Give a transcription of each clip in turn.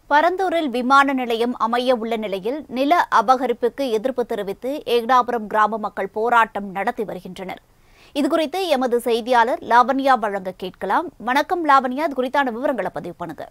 பரந்தூரில் விமான நிலையம் அமைய உள்ள நிலையில் நில அபகரிப்புக்கு எதிர்ப்பு தெரிவித்து ஏகனாபுரம் கிராம மக்கள் போராட்டம் நடத்தி வருகின்றனர் இதுகுறித்து எமது செய்தியாளர் லாவண்யா வழங்க கேட்கலாம் வணக்கம் லாவண்யா இது குறித்தான விவரங்களை பதிவு பண்ணுங்க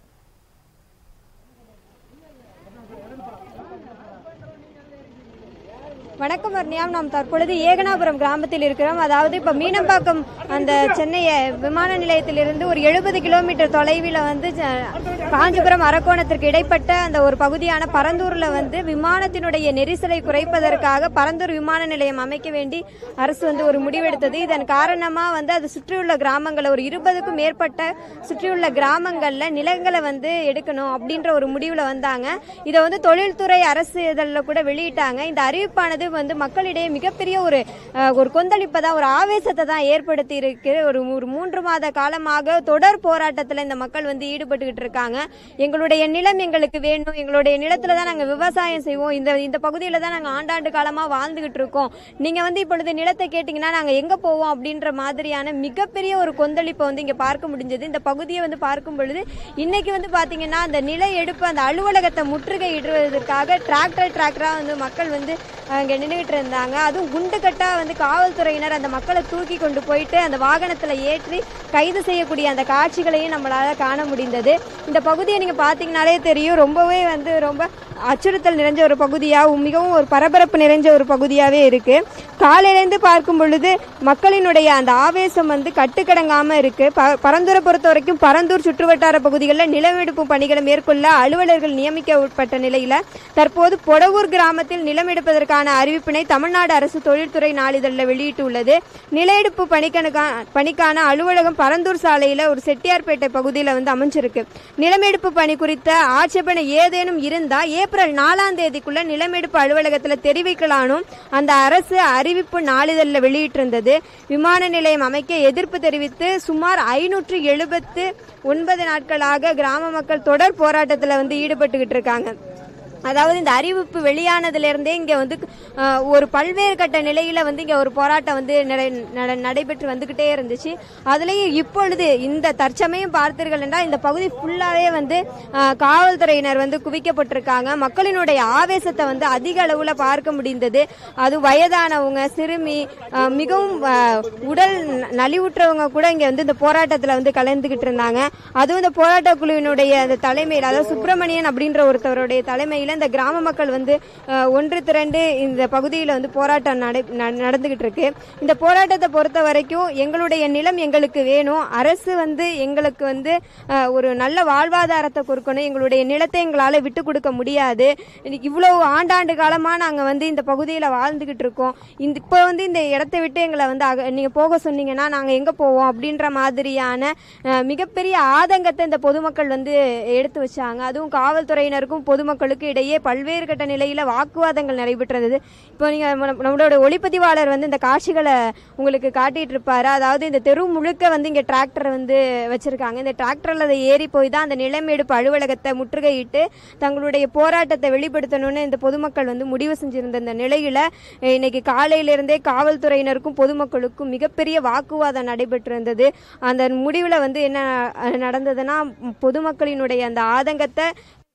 வணக்கம் வர்ணியாம் நாம் தற்பொழுது ஏகனாபுரம் கிராமத்தில் இருக்கிறோம் அதாவது இப்போ மீனம்பாக்கம் அந்த சென்னை விமான நிலையத்திலிருந்து ஒரு எழுபது கிலோமீட்டர் தொலைவில் வந்து ஜ- காஞ்சிபுரம் அரக்கோணத்திற்கு இடைப்பட்ட அந்த ஒரு பகுதியான பரந்தூரில் வந்து விமானத்தினுடைய நெரிசலை குறைப்பதற்காக பரந்தூர் விமான நிலையம் அமைக்க வேண்டி அரசு வந்து ஒரு முடிவெடுத்தது இதன் காரணமாக வந்து அது சுற்றியுள்ள கிராமங்களில் ஒரு இருபதுக்கும் மேற்பட்ட சுற்றியுள்ள கிராமங்களில் நிலங்களை வந்து எடுக்கணும் அப்படின்ற ஒரு முடிவில் வந்தாங்க இதை வந்து தொழில்துறை அரசு இதழில் கூட வெளியிட்டாங்க இந்த அறிவிப்பானது வந்து மக்களிடையே மிகப்பெரிய ஒரு அஹ், ஒரு கொந்தளிப்பை தான் ஒரு ஆவேசத்தை தான் ஏற்படுத்தி இருக்கு ஒரு ஒரு மூன்று மாத காலமாக தொடர் போராட்டத்தில் இந்த மக்கள் வந்து ஈடுபட்டுக்கிட்டு இருக்காங்க எங்களுடைய நிலம் எங்களுக்கு வேணும் எங்களுடைய நிலத்துல தான் நாங்கள் விவசாயம் செய்வோம் இந்த இந்த பகுதியில் தான் நாங்கள் ஆண்டாண்டு காலமாக வாழ்ந்துகிட்டு இருக்கோம் நீங்கள் வந்து இப்பொழுது நிலத்தை கேட்டிங்கன்னா நாங்கள் எங்கே போவோம் அப்படின்ற மாதிரியான மிகப்பெரிய ஒரு கொந்தளிப்பை வந்து இங்கே பார்க்க முடிஞ்சது இந்த பகுதியை வந்து பார்க்கும் பொழுது இன்னைக்கு வந்து பார்த்தீங்கன்னா அந்த நில எடுப்பு அந்த அலுவலகத்தை முற்றுகையிடுவதற்காக டிராக்டர் டிராக்டராக வந்து மக்கள் வந்து அங்கே நின்றுகிட்டு இருந்தாங்க அதுவும் குண்டு கட்டா வந்து காவல்துறையினர் அந்த மக்களை தூக்கி கொண்டு போயிட்டு அந்த வாகனத்தில் ஏற்றி கைது செய்யக்கூடிய அந்த காட்சிகளையும் நம்மளால் காண முடிந்தது இந்த பகுதியை நீங்கள் பார்த்தீங்கனாலே தெரியும் ரொம்பவே வந்து ரொம்ப அச்சுறுத்தல் நிறைஞ்ச ஒரு பகுதியாக மிகவும் ஒரு பரபரப்பு நிறைஞ்ச ஒரு பகுதியாகவே இருக்குது காலையிலேருந்து பார்க்கும் பொழுது மக்களினுடைய அந்த ஆவேசம் வந்து கட்டுக்கடங்காமல் இருக்குது ப பரந்தூரை பொறுத்த வரைக்கும் பரந்தூர் சுற்றுவட்டார பகுதிகளில் நிலமெடுப்பு பணிகளை மேற்கொள்ள அலுவலர்கள் நியமிக்க உட்பட்ட நிலையில் தற்போது பொடவூர் கிராமத்தில் நிலம் எடுப்பதற்கான அறிவிப்பினை தமிழ்நாடு அரசு தொழில்துறை நாளிதழில் வெளியிட்டுள்ளது நில எடுப்பு பணிக்கணுக்கா பணிக்கான அலுவலகம் பரந்தூர் சாலையில் ஒரு செட்டியார்பேட்டை பகுதியில் வந்து அமைஞ்சிருக்கு நிலமெடுப்பு பணி குறித்த ஆட்சேபனை ஏதேனும் இருந்தா ஏப்ரல் நாலாம் தேதிக்குள்ள நிலமெடுப்பு அலுவலகத்தில் தெரிவிக்கலானும் அந்த அரசு அறிவிப்பு நாளிதழில் வெளியிட்டிருந்தது விமான நிலையம் அமைக்க எதிர்ப்பு தெரிவித்து சுமார் ஐநூற்று எழுபத்து ஒன்பது நாட்களாக கிராம மக்கள் தொடர் போராட்டத்தில் வந்து ஈடுபட்டுக்கிட்டு இருக்காங்க அதாவது இந்த அறிவிப்பு வெளியானதுலேருந்தே இங்கே வந்து அஹ், ஒரு பல்வேறு கட்ட நிலையில் வந்து இங்கே ஒரு போராட்டம் வந்து நடை- நட- நடைபெற்று வந்துக்கிட்டே இருந்துச்சு அதுலேயும் இப்பொழுது இந்த தற்சமயம் பார்த்தீர்கள் என்றால் இந்த பகுதி ஃபுல்லாகவே வந்து அஹ், காவல்துறையினர் வந்து குவிக்கப்பட்டிருக்காங்க மக்களினுடைய ஆவேசத்தை வந்து அதிக அளவில் பார்க்க முடிந்தது அது வயதானவங்க சிறுமி அஹ், மிகவும் அஹ், உடல் ந- நலிவுற்றவங்க கூட இங்கே வந்து இந்த போராட்டத்தில் வந்து கலந்துக்கிட்டு இருந்தாங்க அதுவும் இந்த போராட்ட குழுவினுடைய அந்த தலைமையில் அதாவது சுப்பிரமணியன் அப்படின்ற ஒருத்தவருடைய தலைமையில் இந்த கிராம மக்கள் வந்து அஹ், ஒன்று திரண்டு இந்த பகுதியில் வந்து போராட்டம் நடை ந- நடந்துகிட்டு இருக்கு இந்த போராட்டத்தை பொறுத்த வரைக்கும் எங்களுடைய நிலம் எங்களுக்கு வேணும் அரசு வந்து எங்களுக்கு வந்து அஹ், ஒரு நல்ல வாழ்வாதாரத்தை கொடுக்கணும் எங்களுடைய நிலத்தை எங்களால் விட்டு கொடுக்க முடியாது இன்னைக்கு இவ்வளவு ஆண்டாண்டு காலமாக நாங்கள் வந்து இந்த பகுதியில் வாழ்ந்துகிட்டு இருக்கோம் இந்த இப்போ வந்து இந்த இடத்தை விட்டு எங்களை வந்து அக நீங்கள் போக சொன்னீங்கன்னா நாங்கள் எங்கே போவோம் அப்படின்ற மாதிரியான அஹ், மிகப்பெரிய ஆதங்கத்தை இந்த பொதுமக்கள் வந்து எடுத்து வச்சாங்க அதுவும் காவல்துறையினருக்கும் பொதுமக்களுக்கும் இடையே பல்வேறு கட்ட நிலையில் வாக்குவாதங்கள் நடைபெற்றது இப்போ நீங்கள் நம்மளோட ஒளிப்பதிவாளர் வந்து இந்த காட்சிகளை உங்களுக்கு காட்டிட்டு இருப்பாரு அதாவது இந்த தெரு முழுக்க வந்து இங்கே டிராக்டர் வந்து வச்சிருக்காங்க இந்த டிராக்டரில் அதை ஏறி போய் தான் அந்த நிலம் எடுப்பு அலுவலகத்தை முற்றுகையிட்டு தங்களுடைய போராட்டத்தை வெளிப்படுத்தணும்னு இந்த பொதுமக்கள் வந்து முடிவு செஞ்சிருந்த இந்த நிலையில அஹ், இன்னைக்கு காலையிலிருந்தே காவல்துறையினருக்கும் பொதுமக்களுக்கும் மிகப்பெரிய வாக்குவாதம் நடைபெற்றிருந்தது அந்த முடிவில் வந்து என்ன அஹ், நடந்ததுன்னா பொதுமக்களினுடைய அந்த ஆதங்கத்தை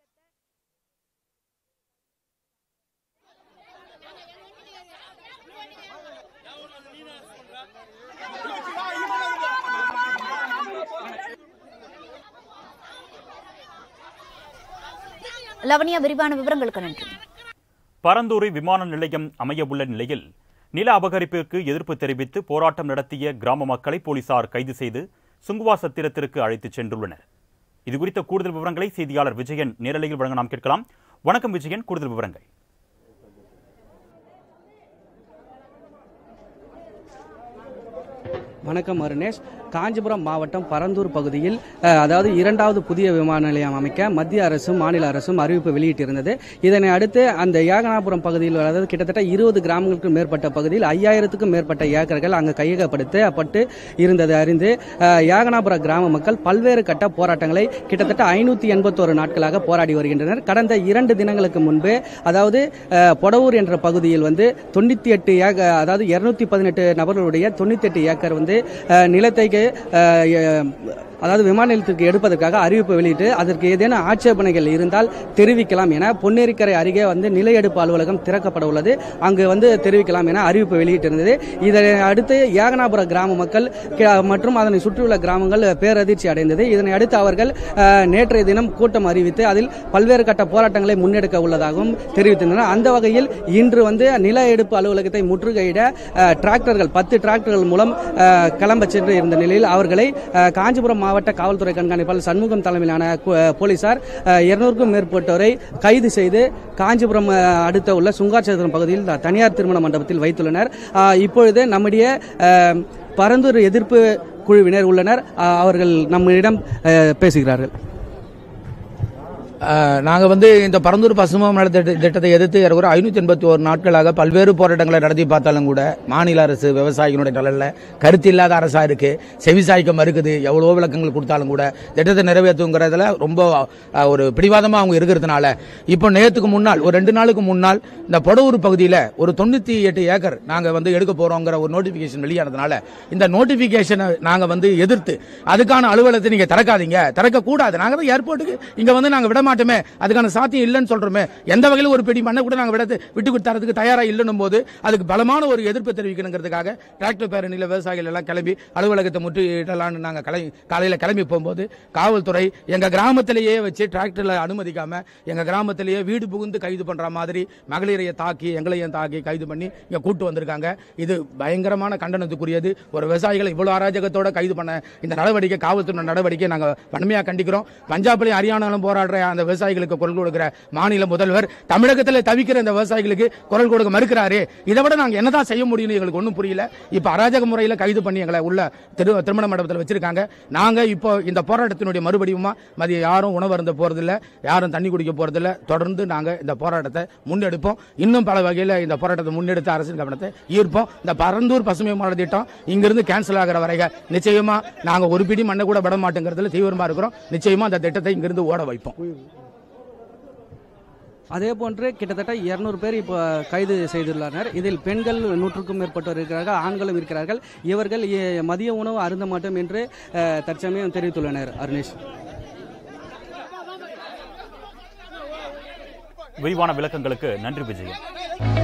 லவண்யா விரிவான விவரங்களுக்கு நன்றி பரந்தூரில் விமான நிலையம் அமையவுள்ள நிலையில் நில அபகரிப்பிற்கு எதிர்ப்பு தெரிவித்து போராட்டம் நடத்திய கிராம மக்களை போலீசார் கைது செய்து சுங்குவா சத்திரத்திற்கு அழைத்துச் சென்றுள்ளனர் இதுகுறித்த கூடுதல் விவரங்களை செய்தியாளர் விஜயன் நேரலையில் வழங்க நாம் கேட்கலாம் வணக்கம் விஜயன் கூடுதல் விவரங்கள் வணக்கம் அருணேஷ் காஞ்சிபுரம் மாவட்டம் பரந்தூர் பகுதியில் அஹ், அதாவது இரண்டாவது புதிய விமான நிலையம் அமைக்க மத்திய அரசும் மாநில அரசும் அறிவிப்பு வெளியிட்டிருந்தது இதனை அடுத்து அந்த ஏகனாபுரம் பகுதியில் அதாவது கிட்டத்தட்ட இருபது கிராமங்களுக்கும் மேற்பட்ட பகுதியில் ஐயாயிரத்துக்கும் மேற்பட்ட ஏக்கர்கள் அங்கு கையகப்படுத்தப்பட்டு இருந்தது அறிந்து அஹ், ஏகனாபுர கிராம மக்கள் பல்வேறு கட்ட போராட்டங்களை கிட்டத்தட்ட ஐநூத்தி எண்பத்தோரு நாட்களாக போராடி வருகின்றனர் கடந்த இரண்டு தினங்களுக்கு முன்பு அதாவது அஹ், பொடவூர் என்ற பகுதியில் வந்து தொண்ணூத்தி எட்டு ஏக அதாவது இருநூத்தி பதினெட்டு நபர்களுடைய தொண்ணூத்தி எட்டு ஏக்கர் வந்து அஹ், நிலத்தைக்கு அஹ், எ- அதாவது விமான நிலையத்திற்கு எடுப்பதற்காக அறிவிப்பு வெளியிட்டு அதற்கு ஏதேனும் ஆட்சேபனைகள் இருந்தால் தெரிவிக்கலாம் என பொன்னேரிக்கரை அருகே வந்து நில எடுப்பு அலுவலகம் திறக்கப்பட உள்ளது அங்கு வந்து தெரிவிக்கலாம் என அறிவிப்பு வெளியிட்டிருந்தது இதனை அடுத்து ஏகனாபுர கிராம மக்கள் கி- மற்றும் அதனை சுற்றியுள்ள கிராமங்கள் பேரதிர்ச்சி அடைந்தது இதனை அடுத்து அவர்கள் அஹ், நேற்றைய தினம் கூட்டம் அறிவித்து அதில் பல்வேறு கட்ட போராட்டங்களை முன்னெடுக்க உள்ளதாகவும் தெரிவித்திருந்தனர் அந்த வகையில் இன்று வந்து நில எடுப்பு அலுவலகத்தை முற்றுகையிட அஹ், டிராக்டர்கள் பத்து டிராக்டர்கள் மூலம் அஹ், கிளம்ப சென்று இருந்த நிலையில் அவர்களை அஹ், காஞ்சிபுரம் மாவட்ட காவல்துறை கண்காணிப்பாளர் சண்முகம் தலைமையிலான கு- போலீசார் இருநூறுக்கும் மேற்பட்டோரை கைது செய்து காஞ்சிபுரம் அஹ், அடுத்த உள்ள சுங்காட்சத்திரம் பகுதியில் த- தனியார் திருமண மண்டபத்தில் வைத்துள்ளனர் அஹ், இப்பொழுது நம்முடைய அஹ், பரந்தூர் எதிர்ப்பு குழுவினர் உள்ளனர் அஹ், அவர்கள் நம்மிடம் அஹ், பேசுகிறார்கள் நாங்கள் வந்து இந்த பரந்தூர் பசுமை நல திட்ட- திட்டத்தை எதிர்த்து ஏறக்குற ஐநூற்றி எண்பத்தி ஒரு நாட்களாக பல்வேறு போராட்டங்களை நடத்தி பார்த்தாலும் கூட மாநில அரசு விவசாயிகளுடைய நலனில் கருத்து இல்லாத அரசாக இருக்கு செவிசாய்க்க மறுக்குது எவ்வளவோ விளக்கங்கள் கொடுத்தாலும் கூட திட்டத்தை நிறைவேற்றுங்கிறதுல ரொம்ப அஹ், ஒரு பிடிவாதமாக அவங்க இருக்கிறதுனால இப்போ நேற்றுக்கு முன்னால் ஒரு ரெண்டு நாளுக்கு முன்னால் இந்த பொடவூர் பகுதியில் ஒரு தொண்ணூற்றி எட்டு ஏக்கர் நாங்கள் வந்து எடுக்க போகிறோங்கிற ஒரு நோட்டிஃபிகேஷன் வெளியானதுனால இந்த நோட்டிஃபிகேஷனை நாங்கள் வந்து எதிர்த்து அதுக்கான அலுவலகத்தை நீங்கள் திறக்காதீங்க திறக்கக்கூடாது நாங்கள் தான் ஏர்போர்ட்டுக்கு இங்கே வந்து நாங்கள் விட மாட்டோமே அதுக்கான சாத்தியம் இல்லைன்னு சொல்கிறோமே எந்த வகையில் ஒரு பிடி மண்ணை கூட நாங்கள் விட விட்டு கொடுத்தறதுக்கு தயாராக இல்லைன்னும் போது அதுக்கு பலமான ஒரு எதிர்ப்பு தெரிவிக்கணுங்கிறதுக்காக டிராக்டர் பேரணியில் விவசாயிகள் எல்லாம் கிளம்பி அலுவலகத்தை முற்றுகையிடலான்னு நாங்கள் கிளம்பி காலையில் கிளம்பி போகும்போது காவல்துறை எங்கள் கிராமத்திலேயே வச்சு டிராக்டரில் அனுமதிக்காம எங்கள் கிராமத்திலேயே வீடு புகுந்து கைது பண்ணுற மாதிரி மகளிரையை தாக்கி எங்களையும் தாக்கி கைது பண்ணி இங்கே கூட்டு வந்திருக்காங்க இது பயங்கரமான கண்டனத்துக்குரியது ஒரு விவசாயிகளை இவ்வளோ அராஜகத்தோட கைது பண்ண இந்த நடவடிக்கை காவல்துறை நடவடிக்கை நாங்கள் வன்மையாக கண்டிக்கிறோம் பஞ்சாப்லையும் ஹரியானாலும் போராடுற அந்த விவசாயிகளுக்கு குரல் கொடுக்கிற மாநில முதல்வர் தமிழகத்தில் தவிக்கிற இந்த விவசாயிகளுக்கு குரல் கொடுக்க மறுக்கிறாரு இதை விட நாங்கள் என்னதான் செய்ய முடியும்னு எங்களுக்கு ஒன்றும் புரியல இப்போ அராஜக முறையில் கைது பண்ணி எங்களை உள்ள திரு திருமண மண்டபத்தில் வச்சிருக்காங்க நாங்கள் இப்போ இந்த போராட்டத்தினுடைய மறுபடியுமா மதியம் யாரும் உணவு அருந்த போறதில்ல யாரும் தண்ணி குடிக்க போறதில்ல தொடர்ந்து நாங்கள் இந்த போராட்டத்தை முன்னெடுப்போம் இன்னும் பல வகையில் இந்த போராட்டத்தை முன்னெடுத்து அரசின் கவனத்தை ஈர்ப்போம் இந்த பரந்தூர் பசுமை மாநில திட்டம் இங்கிருந்து கேன்சல் ஆகிற வரைக நிச்சயமா நாங்கள் ஒரு பிடி மண்ணை கூட விட மாட்டேங்கிறதுல தீவிரமா இருக்கிறோம் நிச்சயமா அந்த திட்டத்தை இங்கிருந்து ஓட வைப்போம் அதே போன்று கிட்டத்தட்ட இருநூறு பேர் இப்போ கைது செய்துள்ளனர் இதில் பெண்கள் நூற்றுக்கும் மேற்பட்டோர் இருக்கிறார்கள் ஆண்களும் இருக்கிறார்கள் இவர்கள் இ- மதிய உணவு அருந்த மாட்டோம் என்று அஹ், தற்சமயம் தெரிவித்துள்ளனர் அருணேஷ் விரிவான விளக்கங்களுக்கு நன்றி விஜயன்